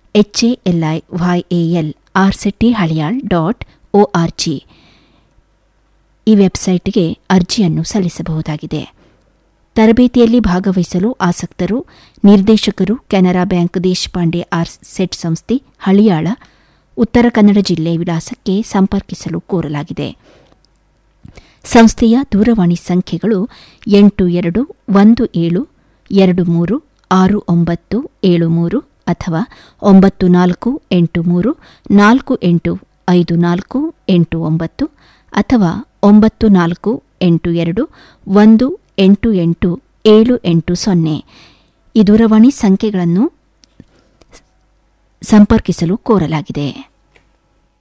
ಎಚ್ಎಎಲ್ಐ ವೈಎಎಲ್ RSETI Haliyal dot org ಈ ವೆಬ್ಸೈಟ್ಗೆ ಅರ್ಜಿಯನ್ನು ಸಲ್ಲಿಸಬಹುದಾಗಿದೆ ತರಬೇತಿಯಲ್ಲಿ ಭಾಗವಹಿಸಲು ಆಸಕ್ತರು ನಿರ್ದೇಶಕರು Canara bank Deshpande R set ಸಂಸ್ಥೆ ಹಳಿಯಾಳ ಉತ್ತರ ಕನ್ನಡ ಜಿಲ್ಲೆ ವಿಳಾಸಕ್ಕೆ ಸಂಪರ್ಕಿಸಲು ಕೋರಲಾಗಿದೆ ಸಂಸ್ಥೆಯ ದೂರವಾಣಿ ಸಂಖ್ಯೆಗಳು ಎಂಟು ಎರಡು ಒಂದು ಏಳು ಎರಡು ಮೂರು ಆರು ಒಂಬತ್ತು ಏಳು ಮೂರು ಅಥವಾ ಒಂಬತ್ತು ನಾಲ್ಕು ಎಂಟು ಮೂರು ನಾಲ್ಕು ಎಂಟು ಐದು ನಾಲ್ಕು ಎಂಟು ಒಂಬತ್ತು ಅಥವಾ ಒಂಬತ್ತು ನಾಲ್ಕು ಎಂಟು ಎರಡು ಒಂದು ಎಂಟು ಎಂಟು ಏಳು ಎಂಟು ಸೊನ್ನೆ ಈ ದೂರವಾಣಿ ಸಂಖ್ಯೆಗಳನ್ನು ಸಂಪರ್ಕಿಸಲು ಕೋರಲಾಗಿದೆ